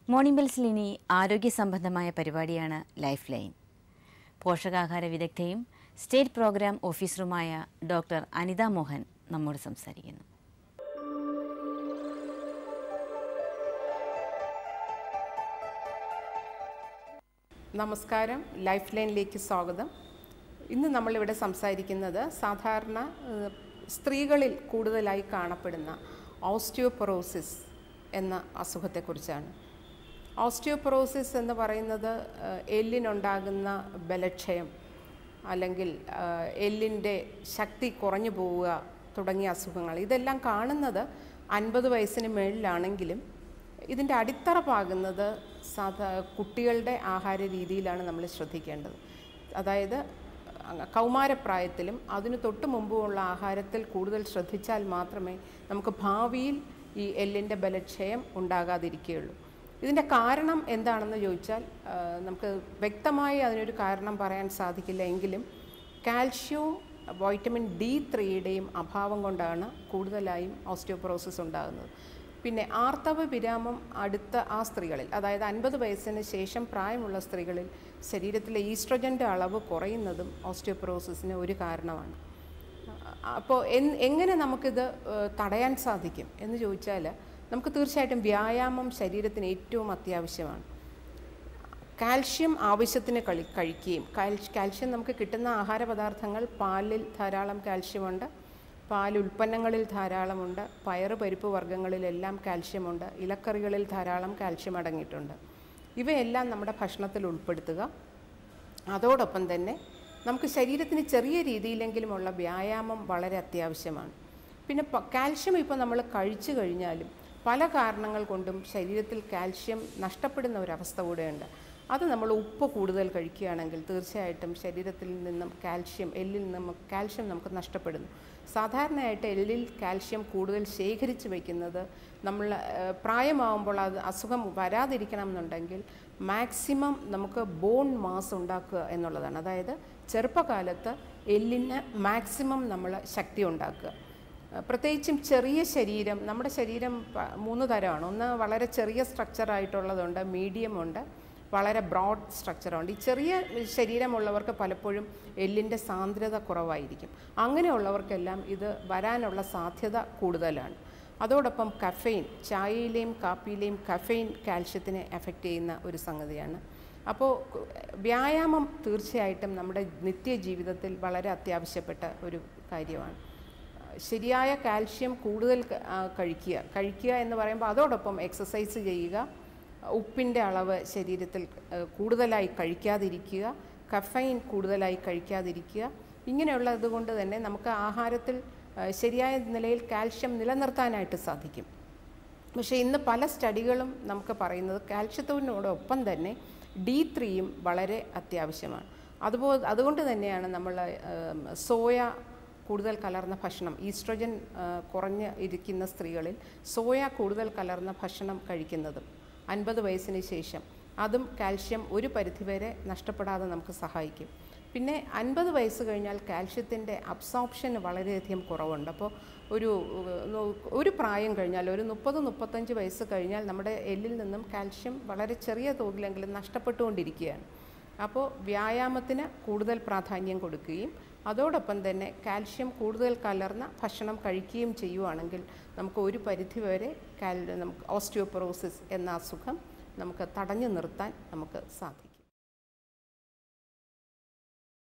morning ബെൽസിൽ ഇനി ആരോഗ്യ സംബന്ധമായ പരിപാടിയാണ് ലൈഫ് ലൈൻ പോഷകാഹാര വിദഗ്ധയും സ്റ്റേറ്റ് പ്രോഗ്രാം ഓഫീസറുമായ ഡോക്ടർ അനിത മോഹൻ നമ്മോട് സംസാരിക്കുന്നു നമസ്കാരം ലൈഫ് ലൈനിലേക്ക് സ്വാഗതം ഇന്ന് നമ്മളിവിടെ സംസാരിക്കുന്നത് സാധാരണ ഏഹ്, സ്ത്രീകളിൽ കൂടുതലായി കാണപ്പെടുന്ന ഓസ്റ്റിയോപൊറോസിസ് എന്ന അസുഖത്തെക്കുറിച്ചാണ് ഓസ്റ്റിയോപൊറോസിസ് എന്ന് പറയുന്നത് ഏഹ്, എല്ലിനുണ്ടാകുന്ന ബലക്ഷയം അല്ലെങ്കിൽ ഏഹ്, എല്ലിൻ്റെ ശക്തി കുറഞ്ഞു പോവുക തുടങ്ങിയ അസുഖങ്ങൾ ഇതെല്ലാം കാണുന്നത് അൻപത് വയസ്സിന് മേളിലാണെങ്കിലും ഇതിൻ്റെ അടിത്തറ പാകുന്നത് സാധാ കുട്ടികളുടെ ആഹാര രീതിയിലാണ് നമ്മൾ ശ്രദ്ധിക്കേണ്ടത് അതായത് അഹ് കൗമാരപ്രായത്തിലും അതിന് തൊട്ട് മുമ്പുമുള്ള ആഹാരത്തിൽ കൂടുതൽ ശ്രദ്ധിച്ചാൽ മാത്രമേ നമുക്ക് ഭാവിയിൽ ഈ എല്ലിൻ്റെ ബലക്ഷയം ഉണ്ടാകാതിരിക്കുകയുള്ളൂ ഇതിൻ്റെ കാരണം എന്താണെന്ന് ചോദിച്ചാൽ ആ, നമുക്ക് വ്യക്തമായി അതിനൊരു കാരണം പറയാൻ സാധിക്കില്ല എങ്കിലും കാൽഷ്യവും വൈറ്റമിൻ ഡി ത്രീയുടെയും അഭാവം കൊണ്ടാണ് കൂടുതലായും ഓസ്റ്റിയോപൊറോസിസ് ഉണ്ടാകുന്നത് പിന്നെ ആർത്തവ വിരാമം അടുത്ത ആ സ്ത്രീകളിൽ അതായത് അൻപത് വയസ്സിന് ശേഷം പ്രായമുള്ള സ്ത്രീകളിൽ ശരീരത്തിലെ ഈസ്ട്രജൻ്റെ അളവ് കുറയുന്നതും ഓസ്റ്റിയോപൊറോസിസിന് ഒരു കാരണമാണ് അപ്പോൾ എങ്ങനെ നമുക്കിത് ഏഹ്, തടയാൻ സാധിക്കും എന്ന് ചോദിച്ചാൽ നമുക്ക് തീർച്ചയായിട്ടും വ്യായാമം ശരീരത്തിന് ഏറ്റവും അത്യാവശ്യമാണ് കാൽഷ്യം ആവശ്യത്തിന് കളി കഴിക്കുകയും കാൽഷ്യം കാൽഷ്യം നമുക്ക് കിട്ടുന്ന ആഹാര പദാർത്ഥങ്ങൾ പാലിൽ ധാരാളം കാൽഷ്യമുണ്ട് പാൽ ഉൽപ്പന്നങ്ങളിൽ ധാരാളമുണ്ട് പയറ് പരിപ്പ് വർഗ്ഗങ്ങളിലെല്ലാം കാൽഷ്യമുണ്ട് ഇലക്കറികളിൽ ധാരാളം കാൽഷ്യം അടങ്ങിയിട്ടുണ്ട് ഇവയെല്ലാം നമ്മുടെ ഭക്ഷണത്തിൽ ഉൾപ്പെടുത്തുക അതോടൊപ്പം തന്നെ നമുക്ക് ശരീരത്തിന് ചെറിയ രീതിയിലെങ്കിലുമുള്ള വ്യായാമം വളരെ അത്യാവശ്യമാണ് പിന്നെ പ- കാൽഷ്യം ഇപ്പോൾ നമ്മൾ കഴിച്ചു കഴിഞ്ഞാലും പല കാരണങ്ങൾ കൊണ്ടും ശരീരത്തിൽ കാൽഷ്യം നഷ്ടപ്പെടുന്ന ഒരവസ്ഥ കൂടെയുണ്ട് അത് നമ്മൾ ഉപ്പ് കൂടുതൽ കഴിക്കുകയാണെങ്കിൽ തീർച്ചയായിട്ടും ശരീരത്തിൽ നിന്നും കാൽഷ്യം എല്ലിൽ നിന്നും കാൽഷ്യം നമുക്ക് നഷ്ടപ്പെടുന്നു സാധാരണയായിട്ട് എല്ലിൽ കാൽഷ്യം കൂടുതൽ ശേഖരിച്ച് വയ്ക്കുന്നത് നമ്മൾ ഏഹ്, പ്രായമാവുമ്പോൾ അത് അസുഖം വരാതിരിക്കണം എന്നുണ്ടെങ്കിൽ മാക്സിമം നമുക്ക് ബോൺ മാസ് ഉണ്ടാക്കുക എന്നുള്ളതാണ് അതായത് ചെറുപ്പകാലത്ത് എല്ലിന് മാക്സിമം നമ്മൾ ശക്തി ഉണ്ടാക്കുക ഏഹ്, പ്രത്യേകിച്ചും ചെറിയ ശരീരം നമ്മുടെ ശരീരം പ- മൂന്ന് തരമാണ് ഒന്ന് വളരെ ചെറിയ സ്ട്രക്ചർ ആയിട്ടുള്ളതുണ്ട് മീഡിയം ഉണ്ട് വളരെ ബ്രോഡ് സ്ട്രക്ചറുണ്ട് ഈ ചെറിയ ശരീരമുള്ളവർക്ക് പലപ്പോഴും എല്ലിൻ്റെ സാന്ദ്രത കുറവായിരിക്കും അങ്ങനെയുള്ളവർക്കെല്ലാം ഇത് വരാനുള്ള സാധ്യത കൂടുതലാണ് അതോടൊപ്പം കഫെയിൻ ചായയിലെയും കാപ്പിയിലെയും കഫെയിൻ കാൽഷ്യത്തിനെ എഫക്റ്റ് ചെയ്യുന്ന ഒരു സംഗതിയാണ് അപ്പോൾ കു- വ്യായാമം തീർച്ചയായിട്ടും നമ്മുടെ നിത്യജീവിതത്തിൽ വളരെ അത്യാവശ്യപ്പെട്ട ഒരു കാര്യമാണ് ശരിയായ കാൽഷ്യം കൂടുതൽ ക- ആ, കഴിക്കുക കഴിക്കുക എന്ന് പറയുമ്പോൾ അതോടൊപ്പം എക്സസൈസ് ചെയ്യുക ഉപ്പിൻ്റെ അളവ് ശരീരത്തിൽ ഏഹ്, കൂടുതലായി കഴിക്കാതിരിക്കുക കഫൈൻ കൂടുതലായി കഴിക്കാതിരിക്കുക ഇങ്ങനെയുള്ളത് കൊണ്ട് തന്നെ നമുക്ക് ആഹാരത്തിൽ ഏഹ്, ശരിയായ നിലയിൽ കാൽഷ്യം നിലനിർത്താനായിട്ട് സാധിക്കും പക്ഷേ ഇന്ന് പല സ്റ്റഡികളും നമുക്ക് പറയുന്നത് കാൽഷ്യത്തോടിനോടൊപ്പം തന്നെ ഡി ത്രീയും വളരെ അത്യാവശ്യമാണ് അതുപോലെ അതുകൊണ്ട് തന്നെയാണ് നമ്മൾ ഏം, സോയ കൂടുതൽ കലർന്ന ഭക്ഷണം ഈസ്ട്രജൻ ആ, കുറഞ്ഞ് ഇരിക്കുന്ന സ്ത്രീകളിൽ സോയ കൂടുതൽ കലർന്ന ഭക്ഷണം കഴിക്കുന്നതും അൻപത് വയസ്സിന് ശേഷം അതും കാൽഷ്യം ഒരു പരിധിവരെ നഷ്ടപ്പെടാതെ നമുക്ക് സഹായിക്കും പിന്നെ അൻപത് വയസ്സ് കഴിഞ്ഞാൽ കാൽഷ്യത്തിൻ്റെ അബ്സോർപ്ഷന് വളരെയധികം കുറവുണ്ട് അപ്പോൾ ഒരു ഏഹ്, ഒരു പ്രായം കഴിഞ്ഞാൽ ഒരു മുപ്പത് മുപ്പത്തഞ്ച് വയസ്സ് കഴിഞ്ഞാൽ നമ്മുടെ എല്ലിൽ നിന്നും കാൽഷ്യം വളരെ ചെറിയ തോതിലെങ്കിലും നഷ്ടപ്പെട്ടുകൊണ്ടിരിക്കുകയാണ് അപ്പോൾ വ്യായാമത്തിന് കൂടുതൽ പ്രാധാന്യം കൊടുക്കുകയും അതോടൊപ്പം തന്നെ കാൽഷ്യം കൂടുതൽ കലർന്ന ഭക്ഷണം കഴിക്കുകയും ചെയ്യുവാണെങ്കിൽ നമുക്ക് ഒരു പരിധിവരെ കാൽ നമുക്ക് ഓസ്റ്റിയോപൊറോസിസ് എന്ന അസുഖം നമുക്ക് തടഞ്ഞു നിർത്താൻ നമുക്ക് സാധിക്കും